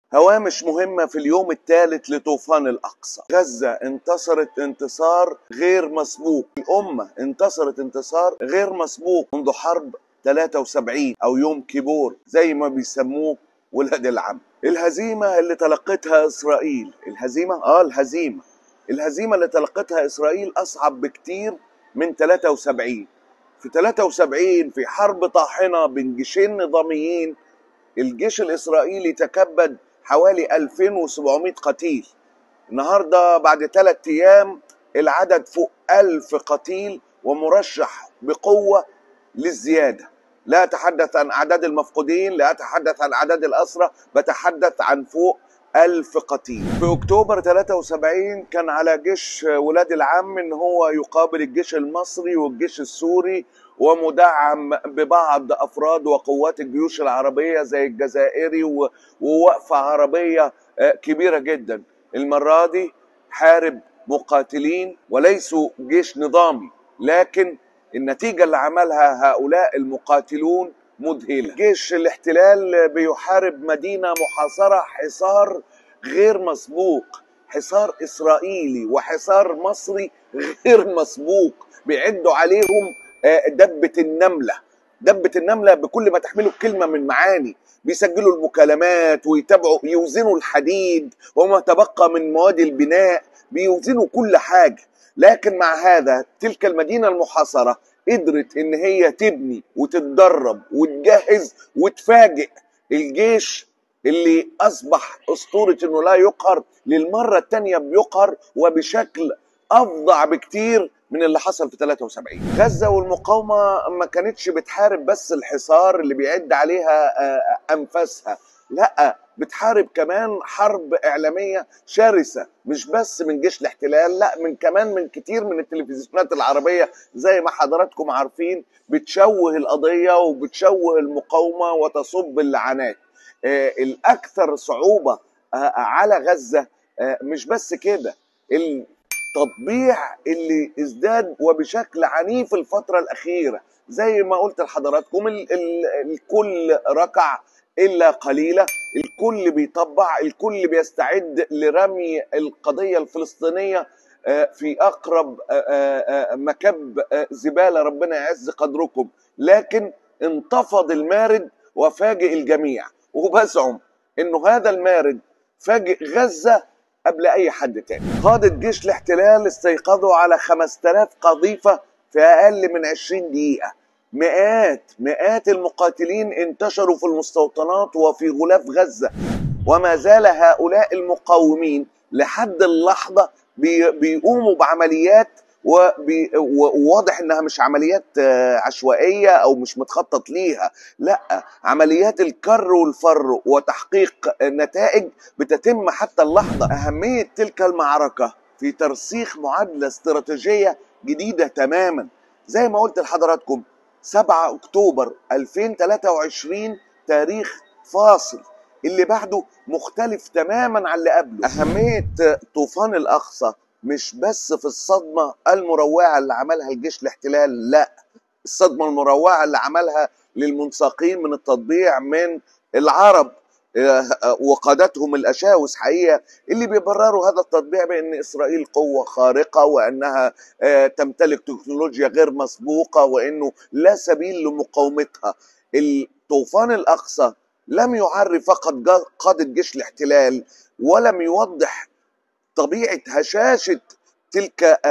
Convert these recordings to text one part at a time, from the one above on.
هوامش مهمة في اليوم الثالث لطوفان الأقصى غزة انتصرت انتصار غير مسبوق الأمة انتصرت انتصار غير مسبوق منذ حرب 73 أو يوم كيبور زي ما بيسموه ولاد العم الهزيمة اللي تلقتها إسرائيل الهزيمة آه الهزيمة الهزيمة اللي تلقتها إسرائيل أصعب بكتير من 73 في 73 في حرب طاحنة بين جيشين نظاميين الجيش الإسرائيلي تكبد حوالي 2700 قتيل النهاردة بعد ثلاثة أيام العدد فوق 1000 قتيل ومرشح بقوة للزيادة لا أتحدث عن أعداد المفقودين لا أتحدث عن أعداد الأسرى بتحدث عن فوق ألف قتيل في أكتوبر 73 كان على جيش ولاد العم إن هو يقابل الجيش المصري والجيش السوري ومدعم ببعض أفراد وقوات الجيوش العربية زي الجزائري ووقفة عربية كبيرة جدا المرة دي حارب مقاتلين وليسوا جيش نظامي لكن النتيجة اللي عملها هؤلاء المقاتلون مذهلة جيش الاحتلال بيحارب مدينة محاصرة حصار غير مسبوق حصار إسرائيلي وحصار مصري غير مسبوق بيعدوا عليهم دبة النملة دبة النملة بكل ما تحمله كلمة من معاني بيسجلوا المكالمات ويتابعوا يوزنوا الحديد وما تبقى من مواد البناء بيوزنوا كل حاجة لكن مع هذا تلك المدينة المحاصرة قدرت ان هي تبني وتتدرب وتجهز وتفاجئ الجيش اللي اصبح اسطورة انه لا يقهر للمرة الثانية بيقهر وبشكل افظع بكتير من اللي حصل في 73 غزة والمقاومة ما كانتش بتحارب بس الحصار اللي بيعد عليها انفاسها لا بتحارب كمان حرب اعلاميه شرسه مش بس من جيش الاحتلال لا من كمان من كتير من التلفزيونات العربيه زي ما حضراتكم عارفين بتشوه القضيه وبتشوه المقاومه وتصب اللعنات آه الاكثر صعوبه آه على غزه آه مش بس كده التطبيع اللي ازداد وبشكل عنيف الفتره الاخيره زي ما قلت لحضراتكم ال ال الكل ركع الا قليله الكل بيطبع الكل بيستعد لرمي القضيه الفلسطينيه في اقرب مكب زباله ربنا يعز قدركم لكن انتفض المارد وفاجئ الجميع وبزعم انه هذا المارد فاجئ غزه قبل اي حد تاني قادة جيش الاحتلال استيقظوا على 5000 قذيفة في اقل من 20 دقيقة مئات مئات المقاتلين انتشروا في المستوطنات وفي غلاف غزة وما زال هؤلاء المقاومين لحد اللحظة بي بيقوموا بعمليات وواضح انها مش عمليات عشوائيه او مش متخطط ليها لا عمليات الكر والفر وتحقيق نتائج بتتم حتى اللحظه اهميه تلك المعركه في ترسيخ معادله استراتيجيه جديده تماما زي ما قلت لحضراتكم 7 اكتوبر 2023 تاريخ فاصل اللي بعده مختلف تماما عن اللي قبله اهميه طوفان الاقصى مش بس في الصدمه المروعه اللي عملها الجيش الاحتلال لا الصدمه المروعه اللي عملها للمنساقين من التطبيع من العرب وقادتهم الاشاوس حقيقه اللي بيبرروا هذا التطبيع بان اسرائيل قوه خارقه وانها تمتلك تكنولوجيا غير مسبوقه وانه لا سبيل لمقاومتها الطوفان الاقصى لم يعرف فقط قاده جيش الاحتلال ولم يوضح طبيعه هشاشه تلك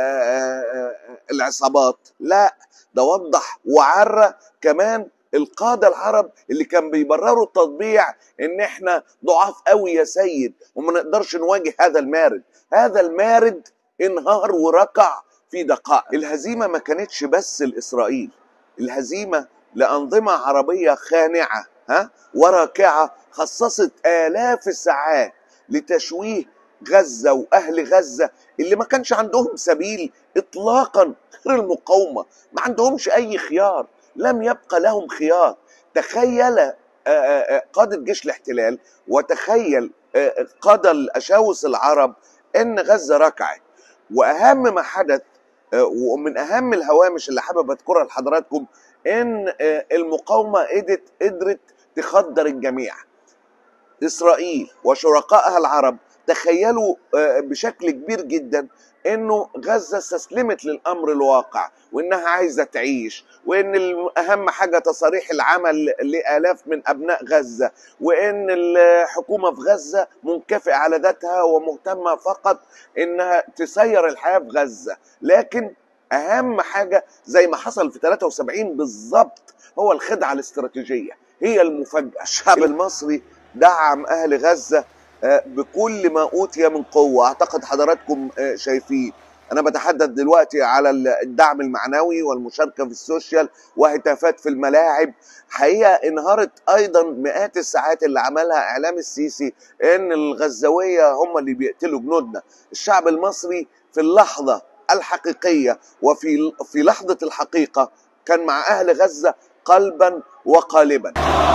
العصابات لا ده وضح وعرى كمان القادة العرب اللي كان بيبرروا التطبيع ان احنا ضعاف قوي يا سيد وما نقدرش نواجه هذا المارد هذا المارد انهار وركع في دقائق الهزيمة ما كانتش بس لإسرائيل الهزيمة لأنظمة عربية خانعة ها وراكعة خصصت آلاف الساعات لتشويه غزة وأهل غزة اللي ما كانش عندهم سبيل إطلاقا غير المقاومة ما عندهمش أي خيار لم يبقى لهم خيار تخيل قادة جيش الاحتلال وتخيل قادة الأشاوس العرب إن غزة ركعت وأهم ما حدث ومن أهم الهوامش اللي حابب أذكرها لحضراتكم إن المقاومة قدرت قدرت تخدر الجميع اسرائيل وشركائها العرب تخيلوا آه، بشكل كبير جدا انه غزه استسلمت للامر الواقع وانها عايزه تعيش وان اهم حاجه تصاريح العمل لالاف من ابناء غزه وان الحكومه في غزه منكفئه على ذاتها ومهتمه فقط انها تسير الحياه في غزه لكن اهم حاجه زي ما حصل في 73 بالظبط هو الخدعه الاستراتيجيه هي المفاجاه الشعب المصري دعم اهل غزه آه، بكل ما اوتي من قوه اعتقد حضراتكم آه، شايفين انا بتحدث دلوقتي على الدعم المعنوي والمشاركه في السوشيال وهتافات في الملاعب حقيقه انهارت ايضا مئات الساعات اللي عملها اعلام السيسي ان الغزاويه هم اللي بيقتلوا جنودنا الشعب المصري في اللحظه الحقيقيه وفي في لحظه الحقيقه كان مع اهل غزه قلبا وقالبا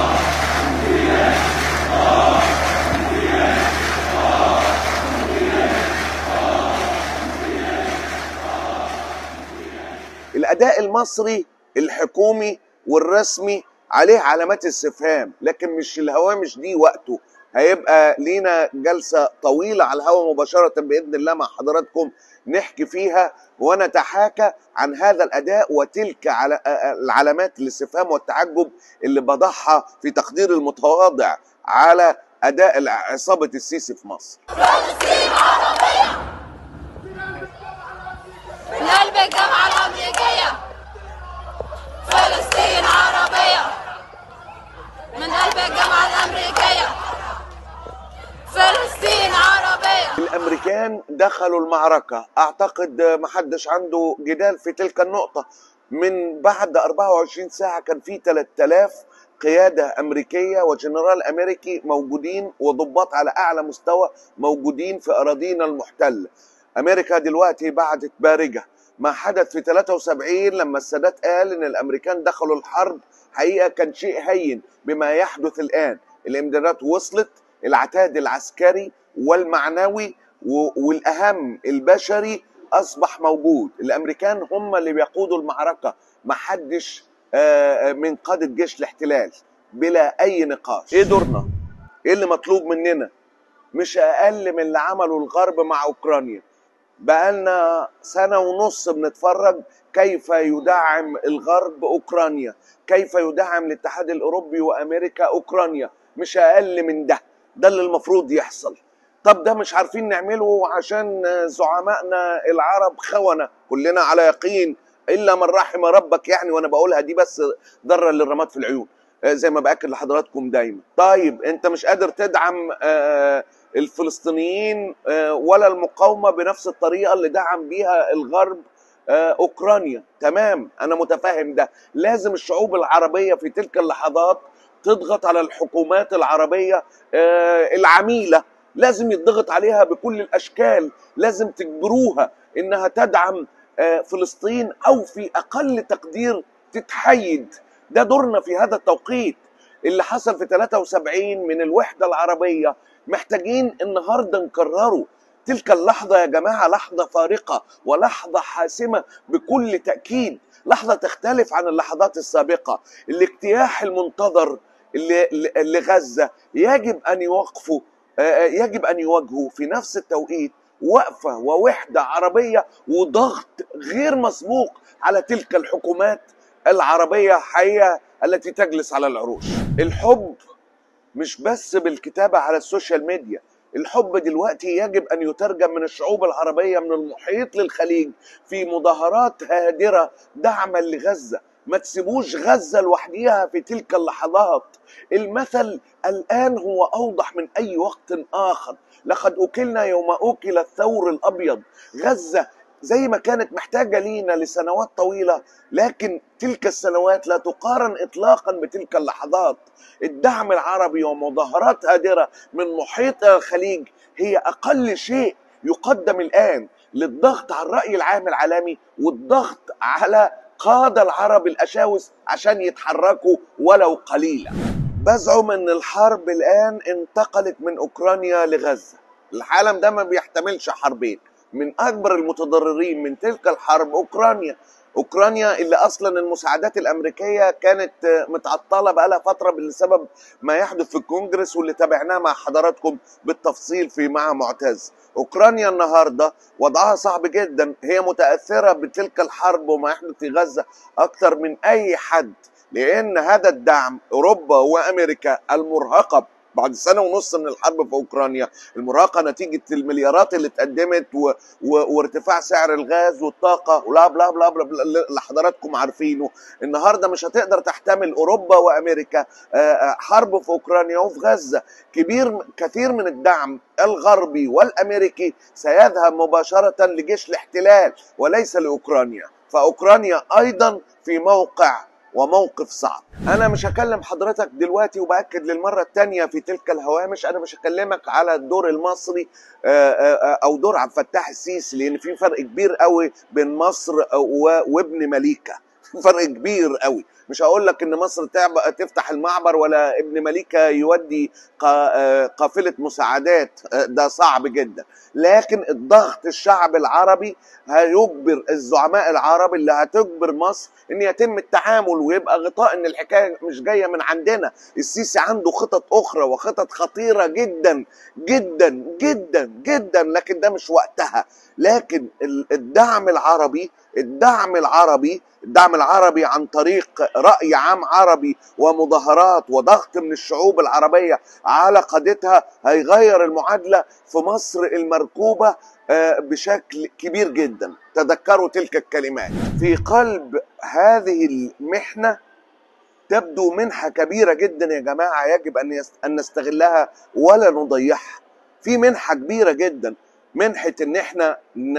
الاداء المصري الحكومي والرسمي عليه علامات استفهام لكن مش الهوامش دي وقته هيبقى لينا جلسة طويلة على الهواء مباشرة بإذن الله مع حضراتكم نحكي فيها ونتحاكى عن هذا الأداء وتلك العلامات الاستفهام والتعجب اللي بضعها في تقدير المتواضع على أداء عصابة السيسي في مصر فلسطين عربية من قلب الجامعة الأمريكية فلسطين عربية من قلب الجامعة الأمريكية فلسطين عربية الامريكان دخلوا المعركه اعتقد محدش عنده جدال في تلك النقطه من بعد 24 ساعه كان في 3000 قياده امريكيه وجنرال امريكي موجودين وضباط على اعلى مستوى موجودين في اراضينا المحتله امريكا دلوقتي بعدت بارجه ما حدث في 73 لما السادات قال ان الامريكان دخلوا الحرب حقيقه كان شيء هين بما يحدث الان الامدادات وصلت العتاد العسكري والمعنوي والاهم البشري اصبح موجود الامريكان هم اللي بيقودوا المعركه ما حدش من قاده جيش الاحتلال بلا اي نقاش ايه دورنا ايه اللي مطلوب مننا مش اقل من اللي عمله الغرب مع اوكرانيا بقالنا سنه ونص بنتفرج كيف يدعم الغرب اوكرانيا كيف يدعم الاتحاد الاوروبي وامريكا اوكرانيا مش اقل من ده ده اللي المفروض يحصل طب ده مش عارفين نعمله عشان زعمائنا العرب خونه كلنا على يقين الا من رحم ربك يعني وانا بقولها دي بس ضرا للرماد في العيون زي ما باكد لحضراتكم دايما طيب انت مش قادر تدعم الفلسطينيين ولا المقاومه بنفس الطريقه اللي دعم بيها الغرب اوكرانيا تمام انا متفاهم ده لازم الشعوب العربيه في تلك اللحظات تضغط على الحكومات العربيه العميله لازم يضغط عليها بكل الاشكال لازم تجبروها انها تدعم فلسطين او في اقل تقدير تتحيد ده دورنا في هذا التوقيت اللي حصل في 73 من الوحده العربيه محتاجين النهارده نكرره تلك اللحظه يا جماعه لحظه فارقه ولحظه حاسمه بكل تاكيد لحظه تختلف عن اللحظات السابقه الاجتياح المنتظر لغزه يجب ان يوقفوا يجب ان يواجهوا في نفس التوقيت وقفه ووحده عربيه وضغط غير مسبوق على تلك الحكومات العربيه حقيقه التي تجلس على العروش. الحب مش بس بالكتابه على السوشيال ميديا، الحب دلوقتي يجب ان يترجم من الشعوب العربيه من المحيط للخليج في مظاهرات هادره دعما لغزه، ما تسيبوش غزه لوحديها في تلك اللحظات. المثل الان هو اوضح من اي وقت اخر، لقد اكلنا يوم اكل الثور الابيض، غزه زي ما كانت محتاجه لينا لسنوات طويله لكن تلك السنوات لا تقارن اطلاقا بتلك اللحظات الدعم العربي ومظاهرات هادره من محيط الخليج هي اقل شيء يقدم الان للضغط على الراي العام العالمي والضغط على قاده العرب الاشاوس عشان يتحركوا ولو قليلا بزعم ان الحرب الان انتقلت من اوكرانيا لغزه العالم ده ما بيحتملش حربين من اكبر المتضررين من تلك الحرب اوكرانيا اوكرانيا اللي اصلا المساعدات الامريكيه كانت متعطله بقالها فتره بسبب ما يحدث في الكونجرس واللي تابعناه مع حضراتكم بالتفصيل في مع معتز اوكرانيا النهارده وضعها صعب جدا هي متاثره بتلك الحرب وما يحدث في غزه اكثر من اي حد لان هذا الدعم اوروبا وامريكا المرهقه بعد سنه ونص من الحرب في اوكرانيا المراهقه نتيجه المليارات اللي اتقدمت و... و... وارتفاع سعر الغاز والطاقه ولا بلا بلا بلا, بلا اللي حضراتكم عارفينه النهارده مش هتقدر تحتمل اوروبا وامريكا حرب في اوكرانيا وفي غزه كبير كثير من الدعم الغربي والامريكي سيذهب مباشره لجيش الاحتلال وليس لاوكرانيا فاوكرانيا ايضا في موقع وموقف صعب انا مش هكلم حضرتك دلوقتي وباكد للمره الثانيه في تلك الهوامش انا مش هكلمك على الدور المصري او دور عبد الفتاح السيسي لان في فرق كبير قوي بين مصر وابن مليكه فرق كبير قوي مش هقول لك ان مصر تفتح المعبر ولا ابن مليكه يودي قافله مساعدات ده صعب جدا لكن الضغط الشعب العربي هيجبر الزعماء العرب اللي هتجبر مصر ان يتم التعامل ويبقى غطاء ان الحكايه مش جايه من عندنا السيسي عنده خطط اخرى وخطط خطيره جدا جدا جدا جدا لكن ده مش وقتها لكن الدعم العربي الدعم العربي الدعم العربي عن طريق رأي عام عربي ومظاهرات وضغط من الشعوب العربية على قادتها هيغير المعادلة في مصر المركوبة بشكل كبير جدا تذكروا تلك الكلمات في قلب هذه المحنة تبدو منحة كبيرة جدا يا جماعة يجب أن نستغلها ولا نضيعها في منحة كبيرة جدا منحة ان احنا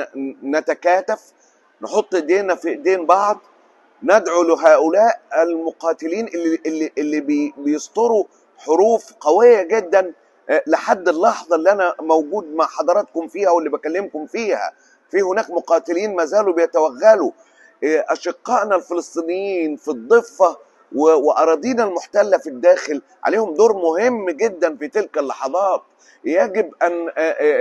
نتكاتف نحط ايدينا في ايدين بعض ندعو لهؤلاء المقاتلين اللي اللي اللي بي بيسطروا حروف قويه جدا لحد اللحظه اللي انا موجود مع حضراتكم فيها واللي بكلمكم فيها في هناك مقاتلين ما زالوا بيتوغلوا اشقائنا الفلسطينيين في الضفه واراضينا المحتله في الداخل عليهم دور مهم جدا في تلك اللحظات يجب ان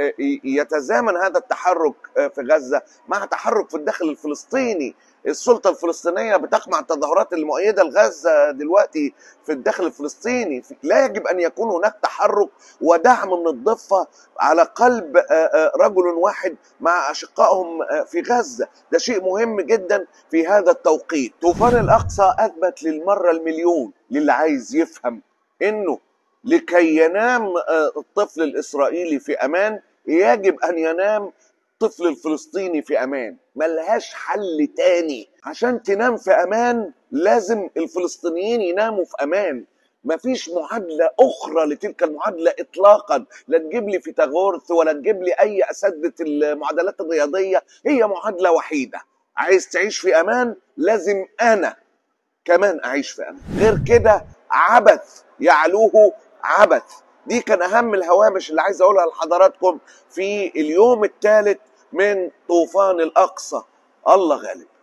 يتزامن هذا التحرك في غزه مع تحرك في الداخل الفلسطيني السلطة الفلسطينية بتقمع التظاهرات المؤيدة لغزة دلوقتي في الداخل الفلسطيني لا يجب أن يكون هناك تحرك ودعم من الضفة على قلب رجل واحد مع أشقائهم في غزة ده شيء مهم جدا في هذا التوقيت طوفان الأقصى أثبت للمرة المليون للي عايز يفهم إنه لكي ينام الطفل الإسرائيلي في أمان يجب أن ينام الطفل الفلسطيني في امان ملهاش حل تاني عشان تنام في امان لازم الفلسطينيين يناموا في امان مفيش معادلة أخرى لتلك المعادلة إطلاقا لا تجيب لي فيتاغورث ولا تجيب لي أي أساتذة المعادلات الرياضية هي معادلة وحيدة عايز تعيش في أمان لازم أنا كمان أعيش في أمان غير كده عبث يعلوه عبث دي كان أهم الهوامش اللي عايز أقولها لحضراتكم في اليوم الثالث من طوفان الأقصى الله غالب